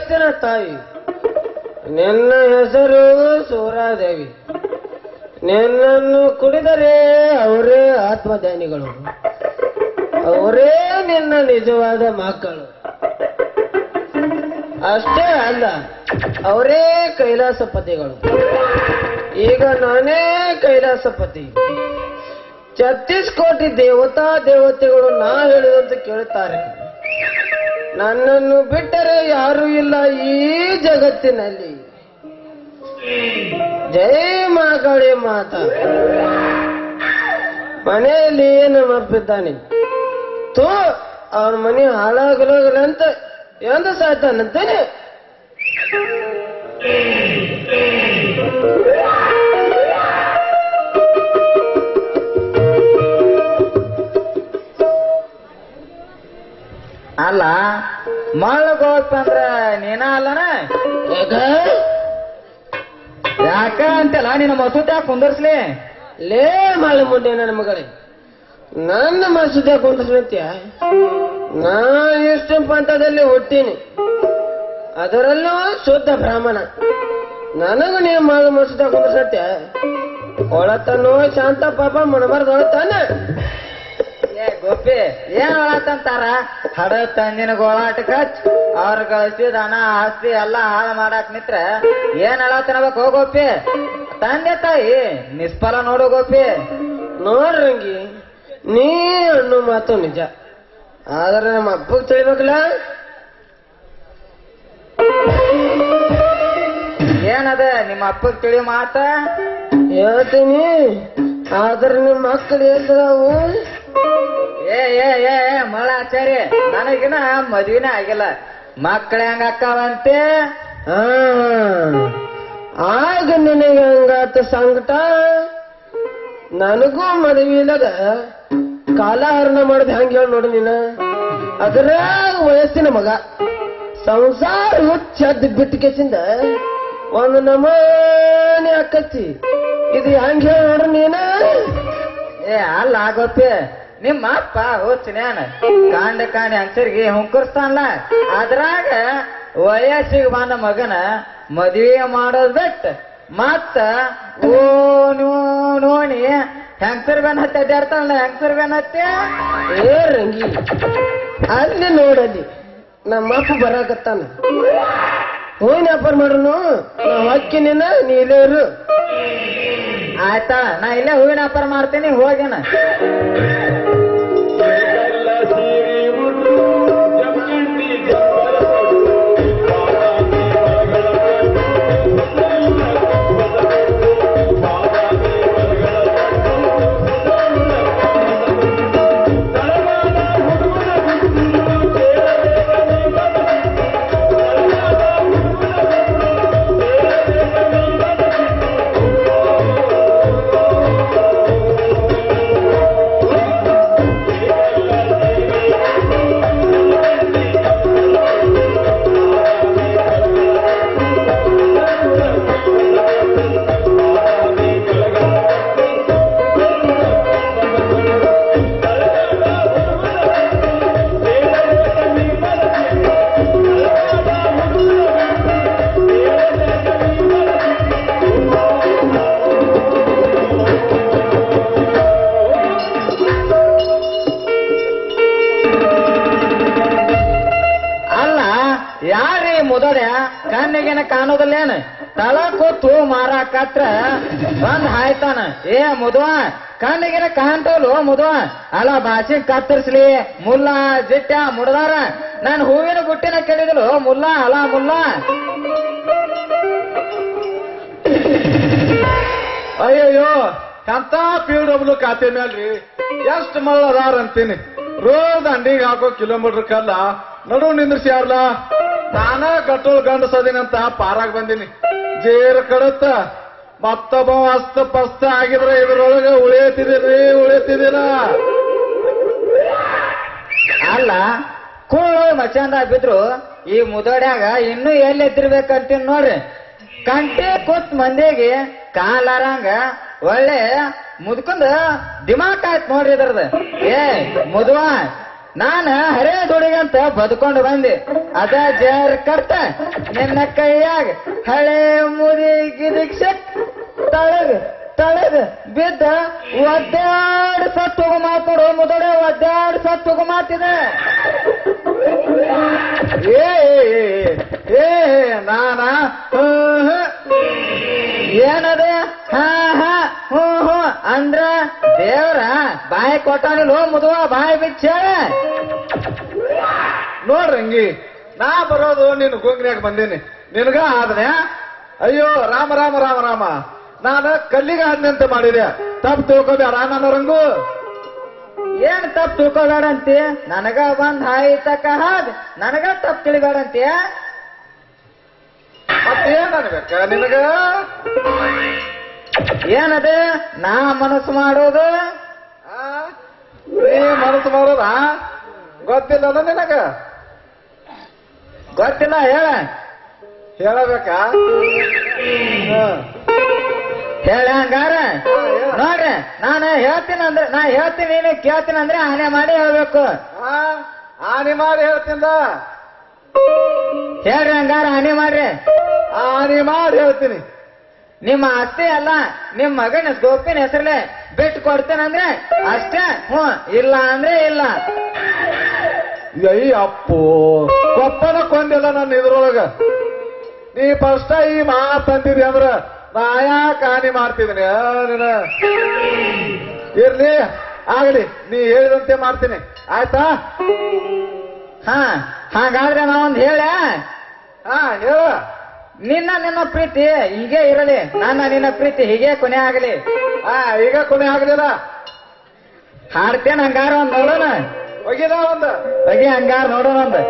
ಜಗತ್ತಿನ ತಾಯಿ ನಿನ್ನ ಹೆಸರು ಸೂರಾದೇವಿ ನಿನ್ನನ್ನು ಕುಡಿದರೆ ಅವರೇ ಆತ್ಮಧ್ಯಾನಿಗಳು ಅವರೇ ನಿನ್ನ ನಿಜವಾದ ಮಕ್ಕಳು ಅಷ್ಟೇ ಅಲ್ಲ ಅವರೇ ಕೈಲಾಸಪತಿಗಳು ಈಗ ನಾನೇ ಕೈಲಾಸಪತಿ ಛತ್ತೀಸ್ ಕೋಟಿ ದೇವತಾ ದೇವತೆಗಳು ನಾ ಹೇಳಿದಂತೆ ಕೇಳುತ್ತಾರೆ ನನ್ನನ್ನು ಬಿಟ್ಟರೆ ಯಾರೂ ಇಲ್ಲ ಈ ಜಗತ್ತಿನಲ್ಲಿ ಜೈ ಮಾಗಳಿ ಮಾತ ಮನೆಯಲ್ಲಿ ನಮ್ಮ ಅಪ್ಪಿದ್ದಾನೆ ತೋ ಅವನ ಮನೆ ಹಾಳಾಗಲಾಗಲ್ಲ ಅಂತ ಎಂದು ಸಾಯ್ತಾನಂತೇನೆ ಅಲ್ಲ ಮಳ್ಳಗ್ ಹೋಗ್ತಂದ್ರ ನೀನ ಅಲ್ಲನ ಯಾಕ ಯಾಕ ಅಂತೆಲ್ಲ ನಿನ್ನ ಮಸೂತಿ ಯಾಕೆ ಕುಂದರ್ಸ್ಲಿ ಲೇ ಮಾಳಿ ಮುಂಡೆ ನನ್ನ ಮಗಳೇ ನನ್ನ ಮಸೂದೆ ಕುಂದಿಸ್ಲತ್ಯ ನಾ ಎಷ್ಟು ಪಂಥದಲ್ಲಿ ಹುಟ್ಟೀನಿ ಅದರಲ್ಲೂ ಶುದ್ಧ ಬ್ರಾಹ್ಮಣ ನನಗೂ ನೀ ಮಾಳು ಮಸೂದೆ ಕುಂದಿಸ್ಲತ್ಯ ಒಳತನೋ ಶಾಂತ ಪಾಪ ಮಣಬಾರ್ದು ತಾನೆ ಏ ಗೋಪಿ ಏನ್ ಹೇಳತ್ತಂತಾರ ಹಡ ತಂದಿನ ಗೋಳಾಟಕ್ಕ ಅವ್ರ ಗಳಿಸಿದ ಹಣ ಆಸ್ತಿ ಎಲ್ಲ ಹಾಳು ಮಾಡಾಕ್ ನಿತ್ರ ಏನ್ ಹೇಳತ್ತನಬೇಕು ಗೋಪಿ ತಂದೆ ತಾಯಿ ನಿಷ್ಫಲ ನೋಡು ಗೋಪಿ ನೋಡ್ರಂಗಿ ನೀ ಅನ್ನೋ ಮಾತು ನಿಜ ಆದ್ರೆ ನಮ್ಮ ಅಪ್ಪಗ್ ತಿಳಿಬೇಕಲ್ಲ ಏನದ ನಿಮ್ಮ ಅಪ್ಪಗ್ ತಿಳಿ ಮಾತ ಹೇಳ್ತೀನಿ ಆದ್ರೆ ನಿಮ್ಮ ಮಕ್ಕಳು ಎಲ್ದಾವು ಏ ಏ ಏ ಏ, ಮಳ್ಳಾಚಾರಿ ನನಗಿನ ಮದ್ವಿನೇ ಆಗಿಲ್ಲ ಮಕ್ಕಳ ಹೆಂಗ ಅಕ್ಕವಂತೆ ಆ, ಆಗ ನಿನಗೆ ಹಂಗಾತ ಸಂಕಟ ನನಗೂ ಮದುವೆ ಇಲ್ಲದ ಕಾಲಹರಣ ಮಾಡಿದ ಹೆಂಗ್ ಹೇಳಿ ನೋಡು ನೀನ ಅದ್ರಾಗ ವಯಸ್ಸಿನ ಮಗ ಸಂಸಾರ ಹುಚ್ಚದ್ ಬಿಟ್ಟು ಕೇಸಿಂದ ಒಂದು ನಮನೆ ಅಕ್ಕತ್ತಿ ಇದು ಹೆಂಗ್ ಹೇಳಿ ನೋಡು ನೀನ ಏ ಅಲ್ಲ ಗೋಪಿ ನಿಮ್ಮ ಅಪ್ಪ ಹುಚ್ಚನೇನ ಕಾಂಡ ಕಾಂಡಿ ಹಂಚರಿಗೆ ಹುಂಕರ್ಸ್ತಾನಲ್ಲ ಅದ್ರಾಗ ವಯಸ್ಸಿಗೆ ಬಂದ ಮಗನ ಮದ್ವೆ ಮಾಡೋದ್ ಬಿಟ್ಟ ಮತ್ತ ಓ ನೋ ನೋಡಿ ಹೆಂಗಸರ್ ಬೆನ್ ಹತ್ತಿ ಅಡ್ಡಾಡ್ತಾನಲ್ಲ ಹೆಂಗಸರ್ ಬೆನ್ ಹತ್ತಿ ಏ ರಂಗಿ ಅಲ್ಲಿ ನೋಡಲ್ಲಿ ನಮ್ಮ ಅಪ್ಪ ಬರಾಕತ್ತಾನ ಹೋಯ್ನ ವ್ಯಾಪಾರ ಮಾಡ್ರು ನಾವ್ ಹಕ್ಕಿನ ನೀ ಇಲ್ಲೇ ಇರು ಆಯ್ತಾ ನಾ ಇಲ್ಲೇ ಹೂವಿನ ವ್ಯಾಪಾರ ಮಾಡ್ತೀನಿ ಹೋಗ್ಯಾನ ಅಲ್ಲ ಯಾರೇ ಮುದೋಡ್ಯ ಕಣ್ಣಿಗೇನ ಕಾಣೋದಿಲ್ಲೇನ ತಳ ಕೂತು ಮಾರಾಕತ್ರ ಬಂದ್ ಹಾಯ್ತಾನ ಏ ಮುದುವ ಕಣ್ಣಿಗೇನ ಕಾಣ್ತವಲ್ವ ಮುದುವ ಅಲ್ಲ ಭಾಷೆ ಕತ್ತರಿಸ್ಲಿ ಮುಲ್ಲ ಜಿಟ್ಟ ಮುಡ್ದಾರ ನಾನು ಹೂವಿನ ಗುಟ್ಟಿನ ಕೇಳಿದಳು ಮುಲ್ಲ ಅಲ ಮುಲ್ಲ ಅಯ್ಯಯ್ಯೋ ಎಂತ ಪಿ ಡಬ್ಲ್ಯೂ ಖಾತೆ ಮೇಲ್ರಿ ಎಷ್ಟ್ ಮಳ್ಳ ಅದಾರ ಅಂತೀನಿ ರೋಡ್ ದಂಡಿಗೆ ಹಾಕೋ ಕಿಲೋಮೀಟರ್ ಕಲ್ಲ ನಡು ನಿಂದ್ರಿಸಿ ಯಾರ್ಲ ನಾನ ಕಟ್ಟೋಳ್ ಗಂಡಸದಿನಂತ ಪಾರಾಗ್ ಬಂದೀನಿ ಜೇರ್ ಕಡತ್ತ ಮತ್ತೊಬ್ಬ ಅಸ್ತ ಪಸ್ತ ಆಗಿದ್ರೆ ಇದ್ರೊಳಗ ಉಳಿಯತಿದ್ದೀರಿ ಉಳಿಯತಿದ್ದೀರ ಅಲ್ಲ ಕೂಳು ಮಚಾಂದ ಬಿದ್ರು ಈ ಮುದೋಡ್ಯಾಗ ಇನ್ನೂ ಎಲ್ಲಿ ಎತ್ತಿರ್ಬೇಕಂತೀನಿ ನೋಡ್ರಿ ಕಂಟಿ ಕೂತ್ ಮಂದಿಗೆ ಕಾಲಾರಂಗ ಒಳ್ಳೆ ಮುದ್ಕೊಂಡ್ ದಿಮಾಕ್ ಆಯ್ತು ನೋಡ್ರಿ ಇದ್ರದ ಏ ಮುದುವ ನಾನ ಹರೇ ದುಡಿಗಂತ ಬದುಕೊಂಡು ಬಂದೆ ಅದ ಜರ್ ಕರ್ತ ನಿನ್ನ ಕೈಯಾಗ ಹಳೆ ಮುದಿ ಗಿದಿಕ್ಷಕ್ ತಳಗ ತಳಗ ಬಿದ್ದ ಒದ್ದಾಡ್ ಸತ್ತು ಹೋಗೋ ಮಾತು ನೋಡು ಮುದಡೆ ಒದ್ದಾಡ್ ಸತ್ತು ಹೋಗೋ ಮಾತಿದೆ ಏ ಏ, ಏ, ಏ ನಾನ ಹ್ಮ್, ಹ್ಮ್. ಏನದ ಹಾ ಹಾ ಹ್ಞೂ ಹ್ಞೂ ಅಂದ್ರ ದೇವ್ರ ಬಾಯಿ ಕೊಟ್ಟಾನಿಲ್ಲ ಮುದುವ ಬಾಯಿ ಬಿಚ್ಚ ನೋಡ್ರಂಗಿ ನಾ ಬರೋದು ನಿನ್ ಗುಂಗ್ನ್ಯಾಗ ಬಂದೀನಿ ನಿನಗ ಆದ್ರೆ ಅಯ್ಯೋ ರಾಮ ರಾಮ ರಾಮ ರಾಮ ನಾನು ಕಲ್ಲಿಗೆ ಆದ್ನಂತೆ ಮಾಡಿದೆ ತಪ್ಪು ತಿಳ್ಕೊಬೇಡ ನನ್ನ ರಂಗು ಏನ್ ತಪ್ಪು ತಿಳ್ಕೊಬೇಡಂತಿ ನನಗ ಬಂದ್ ಹಾಯ್ತಕ್ಕ ಹಾದ್ ನನಗ ತಪ್ಪು ತಿಳಿಬೇಡಂತಿ ಮತ್ತೇನ್ ಅನ್ಬೇಕ ನಿನಗ ಏನದ ನಾ ಮನಸ್ಸು ಮಾಡೋದು ಆ? ನೀ ಮನಸ್ಸು ಮಾಡೋದ ಗೊತ್ತಿಲ್ಲದ ನಿನಗ ಗೊತ್ತಿಲ್ಲ ಹೇಳ ಹೇಳಬೇಕಾ ಹ್ಮ್. ಹೇಳ ಹಂಗಾರ ಹಾ, ಹೇಳ. ನೋಡ್ರಿ ನಾನು ಹೇಳ್ತೀನಿ ಅಂದ್ರೆ ನಾ ಹೇಳ್ತೀನಿ ನೀನು ಕೇಳ್ತೀನಿ ಅಂದ್ರೆ ಆನೆ ಮಾಡಿ ಹೇಳ್ಬೇಕು ಆ? ಆನಿ ಮಾಡಿ ಹೇಳ್ತಿಂದ ಹೇಳ್ರಿ ಹಂಗಾರ ಆನೆ ಮಾಡ್ರಿ ಆನಿ ಮಾಡಿ ಹೇಳ್ತೀನಿ ನಿಮ್ಮ ಆಸ್ತಿ ಅಲ್ಲ ನಿಮ್ ಮಗನ ಗೋಪಿನ ಹೆಸರಲ್ಲೇ ಬಿಟ್ಟು ಕೊಡ್ತೇನಂದ್ರೆ ಅಷ್ಟೇ ಹ್ಞೂ ಇಲ್ಲ ಅಂದ್ರೆ ಇಲ್ಲ ಅಯ್ಯ ಅಪ್ಪು ಕೊಪ್ಪನ ಕೊಂದಿಲ್ಲ ನನ್ನ ಇದ್ರೊಳಗ ನೀ ಫಸ್ಟ್ ಈ ಮಾತಂದಿರಿ ಅಂದ್ರ ನಾ ಯಾಕೆ ಹಾನಿ ಮಾಡ್ತಿದ್ದೀನಿ ಆ, ನೀನ ಇರ್ಲಿ ಆಗಲಿ ನೀ ಹೇಳಿದಂತೆ ಮಾಡ್ತೀನಿ ಆಯ್ತಾ ಹಾ ಹಾಗಾದ್ರೆ ನಾವೊಂದ್ ಹೇಳ ಹಾ ಹೇಳ ನಿನ್ನ ನಿನ್ನ ಪ್ರೀತಿ ಹೀಗೆ ಇರಲಿ ನನ್ನ ನಿನ್ನ ಪ್ರೀತಿ ಹೀಗೆ ಕೊನೆ ಆಗಲಿ ಹಾ ಈಗ ಕೊನೆ ಆಗ್ಲಿಲ್ಲ ಹಾಡ್ತೇನೆ ಹಂಗಾರ ಒಂದ್ ನೋಡೋಣ ಹೋಗಿದ ಒಂದು ಬಗೆ ಹಂಗಾರ ನೋಡೋಣ ಒಂದು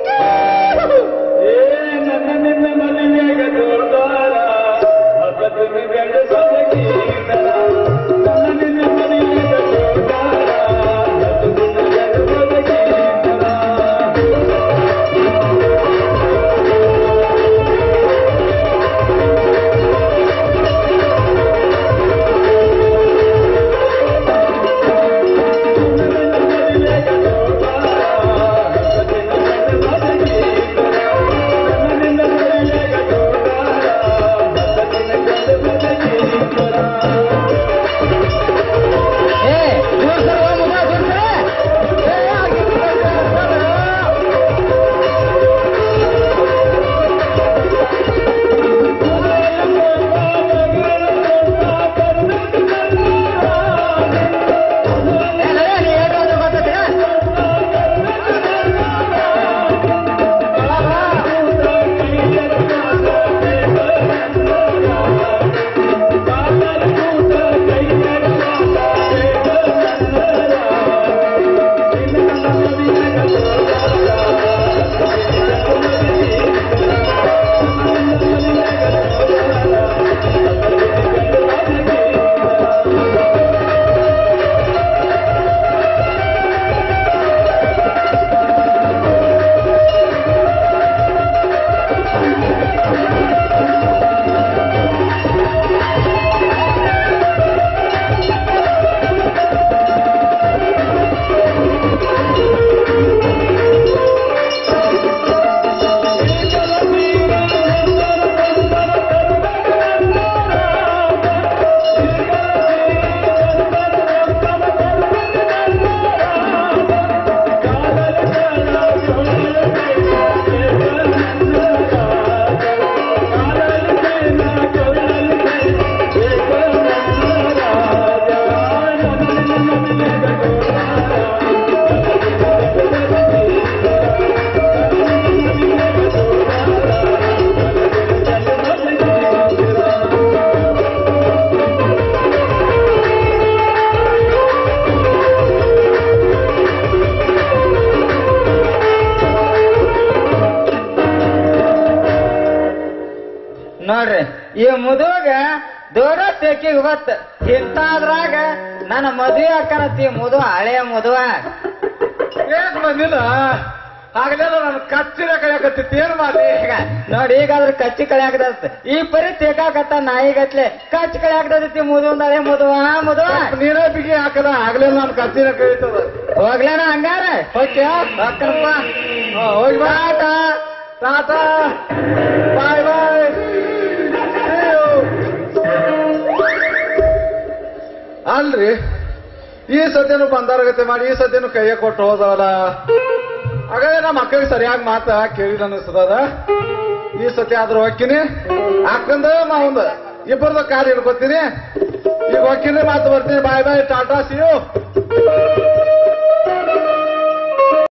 ಏ ದೂರ ಸರ್ ಓ ಮಗ, ದೂರ ಸರ್. ಏ, ಆಗಿ ದೂರ ಸರ್, ಸರ್. ಏ, ನಡೆ, ನೀ ಹೇಳ್ರಿ ಒಂದು ಗೊತ್ತೈತೆ? ನೋಡ್ರಿ ಈ ಮುದುವಾಗ ದೊಡ್ಡ ತೆಕ್ಕಿಗೆ ಗೊತ್ತ ಇಂತಾದ್ರಾಗ ನನ್ನ ಮದುವೆ ಅಕ್ಕನತ್ತಿ ಮುದುವ ಹಳೆಯ ಮುದುವ ಏನ್ ಬಂದಿಲ್ಲ ಆಗ್ಲೇ ನಾನು ಕಚ್ಚಿನ ಕೈಯಾಕತ್ತಿತ್ತು ಏನ್ ಮಾಡಿ ಈಗ ನೋಡಿ ಈಗಾದ್ರೆ ಕಚ್ಚಿ ಕಳ್ಯಾಕದತ್ತ ಈ ಪರಿ ತೇಕಾಕತ್ತ ನಾಯಿಗತ್ಲೆ ಕಚ್ಚಿ ಕಳ್ಯಾಕದೈತಿ ಮುದುವಂದಳೆ ಮುದುವ ಮುದುವ ನೀನೇ ಬಿಗಿ ಹಾಕದ ಆಗ್ಲೇ ನಾನು ಕಚ್ಚಿನ ಕೈತದ ಹೋಗ್ಲೇನ ಹಂಗಾರ ಓಕೆ ಹೋಗ್ಕನಪ್ಪ ಹೋಗಿ ಬಾ ಟಾಟಾ ಟಾಟಾ ಬಾಯ್ ಬಾಯ್ ಅಲ್ರಿ ಈ ಸದ್ಯನು ಬಂದಾರಗತೆ ಮಾಡಿ ಈ ಸದ್ಯನು ಕೈಯ ಕೊಟ್ಟು ಹೋದವಲ್ಲ ಹಾಗಾದ್ರೆ ನಮ್ಮ ಮಕ್ಕಳಿಗೆ ಸರಿಯಾಗಿ ಮಾತ ಕೇಳಿದ ಅನಿಸ್ತದ ಈ ಸತಿ ಆದ್ರೂ ಹೊಕ್ಕಿನಿ ಅಕ್ಕಂದ ಮಾವಂದ ಇಬ್ಬರದ ಕಾರ್ ಹಿಡ್ಕೊತೀನಿ ಈಗ ಹೊಕ್ಕಿನಿ ಮಾತು ಬರ್ತೀನಿ ಬಾಯ್ ಬಾಯ್ ಟಾಟಾ ಸಿಯು